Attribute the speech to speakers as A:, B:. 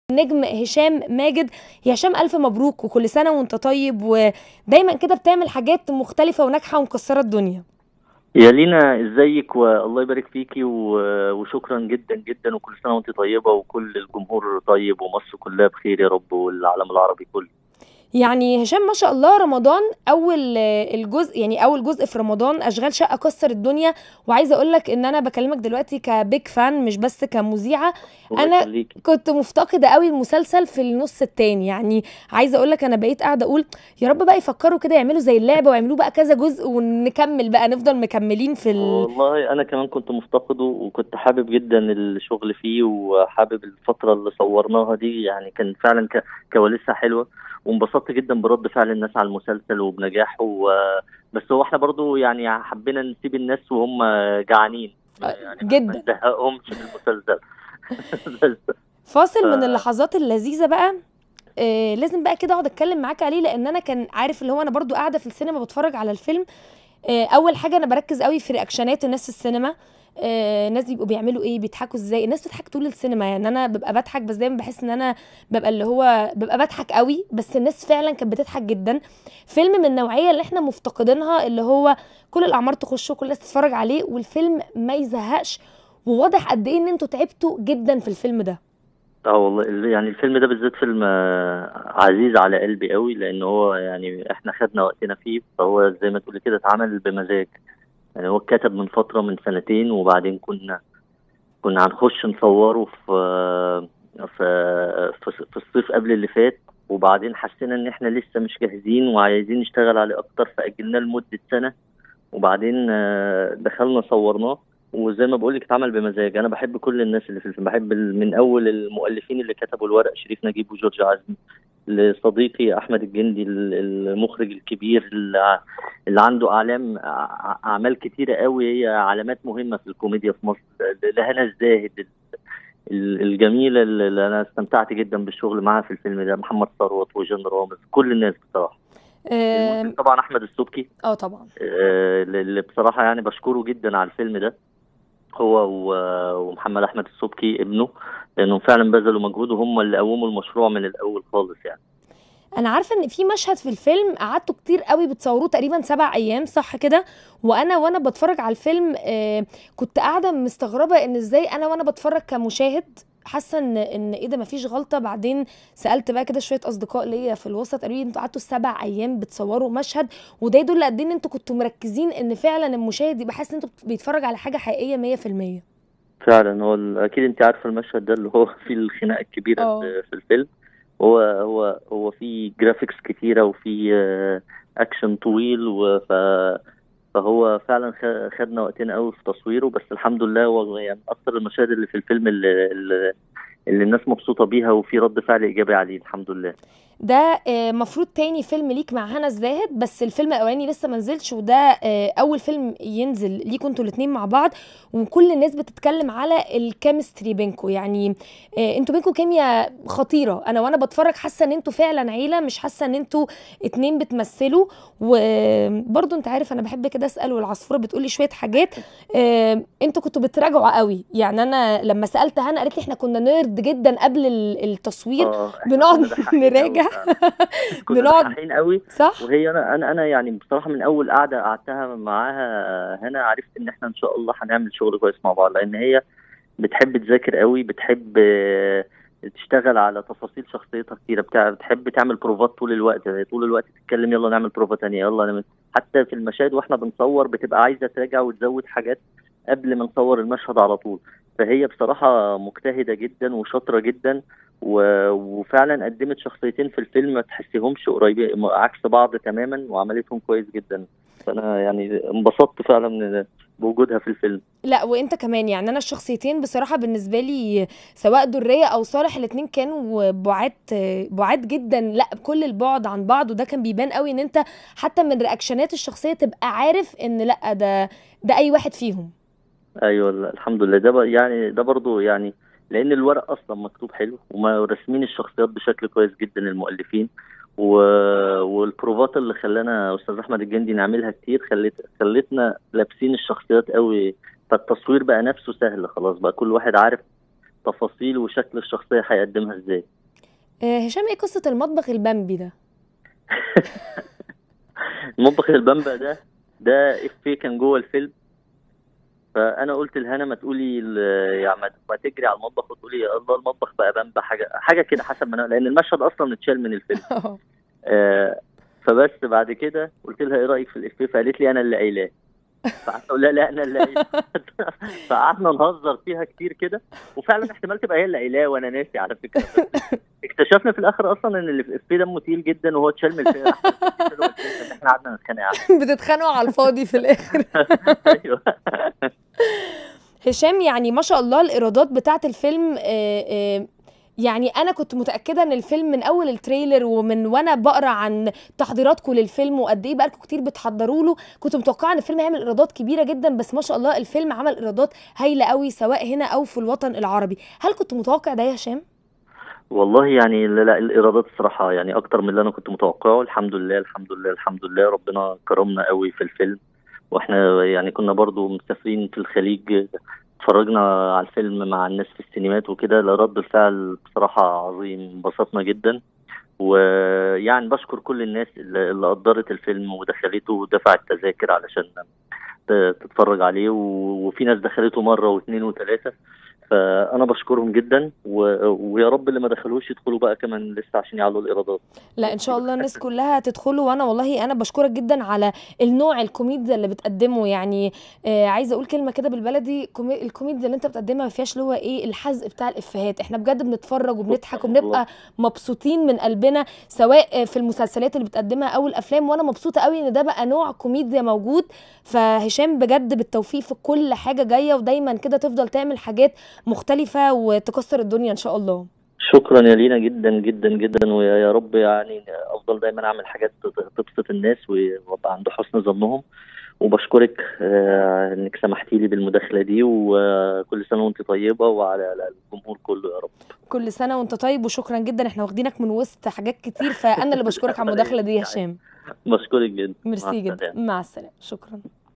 A: نجم هشام ماجد يا هشام الف مبروك وكل سنه وانت طيب ودايما كده بتعمل حاجات مختلفه وناجحه ومكسره الدنيا
B: يا لينا ازيك والله يبارك فيكي و- وشكرا جدا جدا وكل سنه وانت طيبه وكل الجمهور طيب ومصر كلها بخير يا رب والعالم العربي كله
A: يعني هشام ما شاء الله رمضان اول آه، الجزء يعني اول جزء في رمضان اشغال شقه كسر الدنيا وعايزه اقول لك ان انا بكلمك دلوقتي كبيك فان مش بس كمذيعه
B: الله
A: أنا
B: يخليكي.
A: كنت مفتقده قوي المسلسل في النص التاني يعني عايزه اقول لك انا بقيت قاعده اقول يا رب بقى يفكروا كده يعملوا زي اللعبه ويعملوا بقى كذا جزء ونكمل بقى نفضل مكملين في ال...
B: والله انا كمان كنت مفتقده وكنت حابب جدا الشغل فيه وحابب الفتره اللي صورناها دي يعني كان فعلا ك- كواليسها حلوه وانبسطت جدا برد فعل الناس على المسلسل وبنجاحه و- بس هو احنا برضو يعني حبينا نسيب الناس وهم جعانين يعني ما-
A: جدا.
B: ما نزهقهمش من المسلسل بس
A: فاصل من
B: ف-
A: اللحظات اللذيذه بقى آه لازم بقى كده اقعد اتكلم معاك عليه لان انا كان عارف اللي هو انا برضو قاعده في السينما بتفرج على الفيلم آه اول حاجه انا بركز قوي في رياكشنات الناس في السينما آه الناس بيبقوا بيعملوا ايه بيضحكوا ازاي الناس بتضحك طول السينما يعني انا ببقى بضحك بس دايما بحس ان انا ببقى اللي هو ببقى بضحك قوي بس الناس فعلا كانت بتضحك جدا فيلم من النوعيه اللي احنا مفتقدينها اللي هو كل الاعمار تخش وكل الناس تتفرج عليه والفيلم ما يزهقش وواضح قد ايه ان انتوا تعبتوا جدا في الفيلم ده
B: اه والله ال- يعني الفيلم ده بالذات فيلم آه، عزيز على قلبي قوي لان هو يعني احنا خدنا وقتنا فيه فهو زي ما تقولي كده اتعمل بمزاج يعني هو اتكتب من فترة من سنتين وبعدين كنا كنا هنخش نصوره في في في في الصيف قبل اللي فات وبعدين حسينا ان احنا لسه مش جاهزين وعايزين نشتغل عليه اكتر فاجلناه لمدة سنة وبعدين آه، دخلنا صورناه وزي ما بقول لك اتعمل بمزاج انا بحب كل الناس اللي في الفيلم بحب ال- من اول المؤلفين اللي كتبوا الورق شريف نجيب وجورج عزمي لصديقي احمد الجندي ال- المخرج الكبير اللي ع- اللي عنده اعلام ع- اعمال كتيره قوي هي علامات مهمه في الكوميديا في مصر لهنا الزاهد ال- ال- الجميله اللي انا استمتعت جدا بالشغل معاها في الفيلم ده محمد ثروت وجان رامز كل الناس بصراحه
A: آه
B: المخرج طبعا احمد السبكي
A: اه طبعا
B: آه، اللي بصراحة يعني بشكره جدا على الفيلم ده هو و- ومحمد أحمد السبكي ابنه لأنهم فعلا بذلوا مجهود وهم اللي قوموا المشروع من الأول خالص يعني
A: انا عارفه ان في مشهد في الفيلم قعدتوا كتير قوي بتصوروه تقريبا سبع ايام صح كده وانا وانا بتفرج على الفيلم آه كنت قاعده مستغربه ان ازاي انا وانا بتفرج كمشاهد حاسه ان ان ايه ده مفيش غلطه بعدين سالت بقى كده شويه اصدقاء ليا في الوسط قالوا لي انتوا قعدتوا سبع ايام بتصوروا مشهد وده يدل قد ايه ان انتوا كنتوا مركزين ان فعلا المشاهد يبقى حاسس ان انتوا بيتفرج على حاجه حقيقيه 100%
B: فعلا هو ال- أكيد أنت عارفة المشهد ده اللي هو فيه الخناقة الكبيرة
A: اه.
B: في في الفيلم هو هو هو فيه جرافيكس كتيرة وفيه آه، أكشن طويل وف فهو فعلا خ- خدنا وقتنا قوي في تصويره بس الحمد لله هو يعني أكتر المشاهد اللي في الفيلم اللي, اللي اللي الناس مبسوطة بيها وفي رد فعل إيجابي عليه الحمد لله
A: ده آه، مفروض تاني فيلم ليك مع هنا الزاهد بس الفيلم الاولاني لسه ما نزلش وده آه، اول فيلم ينزل ليكوا انتوا الاتنين مع بعض وكل الناس بتتكلم على الكيمستري بينكوا يعني آه، انتوا بينكوا كيمياء خطيره انا وانا بتفرج حاسه ان انتوا فعلا عيله مش حاسه ان انتوا اتنين بتمثلوا وبرضه انت عارف انا بحب كده اسال والعصفوره بتقولي شويه حاجات آه، انتوا كنتوا بتراجعوا قوي يعني انا لما سالت هنا قالت لي احنا كنا نيرد جدا قبل ال- التصوير
B: اه إحنا
A: بنقعد
B: كنا دحاحين قوي
A: نراجع
B: فعلا. كنا
A: بنقعد
B: دحاحين قوي
A: صح
B: وهي انا انا انا يعني بصراحه من اول قعده قعدتها معاها هنا عرفت ان احنا ان شاء الله هنعمل شغل كويس مع بعض لان هي بتحب تذاكر قوي بتحب آه، تشتغل على تفاصيل شخصيتها كتيرة بتاع بتحب تعمل بروفات طول الوقت يعني طول الوقت تتكلم يلا نعمل بروفا تانية يلا نعمل حتى في المشاهد واحنا بنصور بتبقى عايزة تراجع وتزود حاجات قبل ما نصور المشهد على طول فهي بصراحة مجتهدة جدا وشاطرة جدا و- وفعلا قدمت شخصيتين في الفيلم ما تحسيهمش قريبين عكس بعض تماما وعملتهم كويس جدا فانا يعني انبسطت فعلا من- بوجودها في الفيلم
A: لا وانت كمان يعني انا الشخصيتين بصراحه بالنسبه لي سواء دريه او صالح الاتنين كانوا بعاد بعاد جدا لا كل البعد عن بعض وده كان بيبان قوي ان انت حتى من رياكشنات الشخصيه تبقى عارف ان لا ده ده اي واحد فيهم
B: ايوه لا، الحمد لله ده ب- يعني ده برضو يعني لان الورق اصلا مكتوب حلو وما راسمين الشخصيات بشكل كويس جدا المؤلفين و... والبروفات اللي خلانا استاذ احمد الجندي نعملها كتير خلت خلتنا لابسين الشخصيات قوي فالتصوير بقى نفسه سهل خلاص بقى كل واحد عارف تفاصيل وشكل الشخصيه هيقدمها ازاي
A: آه، هشام ايه قصة المطبخ البامبي ده
B: المطبخ البامبا ده ده افيه كان جوه الفيلم فانا قلت لهنا ما تقولي ال- يعني ما- ما تجري على المطبخ وتقولي يا الله المطبخ بقى بامبا حاجه حاجه كده حسب ما أنا لان المشهد اصلا اتشال من الفيلم آه فبس بعد كده قلت لها ايه رايك في الافيه فقالت لي انا اللي قايلاه فقعدت اقول لها لا انا اللي قايلاه فقعدنا نهزر فيها كتير كده وفعلا احتمال تبقى هي اللي قايلاه وانا ناسي على فكره اكتشفنا في الاخر اصلا ان اللي في الافيه دمه تقيل جدا وهو اتشال من الفيلم اتشالوا من الفيلم، احنا قعدنا نتخانق عليه
A: بتتخانقوا على الفاضي في الاخر
B: ايوه
A: هشام يعني ما شاء الله الايرادات بتاعت الفيلم آه، آه، يعني انا كنت متاكده ان الفيلم من اول التريلر ومن وانا بقرا عن تحضيراتكم للفيلم وقد ايه بقالكم كتير بتحضروا له كنت متوقعه ان الفيلم هيعمل ايرادات كبيره جدا بس ما شاء الله الفيلم عمل ايرادات هايله قوي سواء هنا او في الوطن العربي هل كنت متوقع ده يا هشام
B: والله يعني لا لا الايرادات الصراحه يعني اكتر من اللي انا كنت متوقعه الحمد لله الحمد لله الحمد لله ربنا كرمنا قوي في الفيلم واحنا يعني كنا برضو مسافرين في الخليج اتفرجنا على الفيلم مع الناس في السينمات وكده لا رد الفعل بصراحه عظيم انبسطنا جدا ويعني بشكر كل الناس اللي اللي قدرت الفيلم ودخلته ودفعت تذاكر علشان ت- تتفرج عليه و- وفي ناس دخلته مره واثنين وثلاثه فانا بشكرهم جدا و... ويا رب اللي ما دخلوش يدخلوا بقى كمان لسه عشان يعلوا الايرادات
A: لا ان شاء الله الناس كلها تدخلوا وانا والله انا بشكرك جدا على النوع الكوميديا اللي بتقدمه يعني آه عايزه اقول كلمه كده بالبلدي كومي... الكوميديا اللي انت بتقدمها ما فيهاش اللي هو ايه الحزق بتاع الافيهات احنا بجد بنتفرج وبنضحك وبنبقى مبسوطين من قلبنا سواء في المسلسلات اللي بتقدمها او الافلام وانا مبسوطه قوي ان ده بقى نوع كوميديا موجود فهشام بجد بالتوفيق في كل حاجه جايه ودايما كده تفضل تعمل حاجات مختلفه وتكسر الدنيا ان شاء الله
B: شكرا يا لينا جدا جدا جدا ويا يا رب يعني افضل دايما اعمل حاجات تت- تبسط الناس وابقى عند حسن ظنهم وبشكرك آه، انك سمحتي لي بالمداخله دي وكل سنه وانت طيبه وعلى على الجمهور كله يا رب
A: كل سنه وانت طيب وشكرا جدا احنا واخدينك من وسط حاجات كتير فانا اللي بشكرك على المداخله دي يا هشام
B: بشكرك جدا مع
A: ميرسي جدا
B: السلامة.
A: مع السلامه شكرا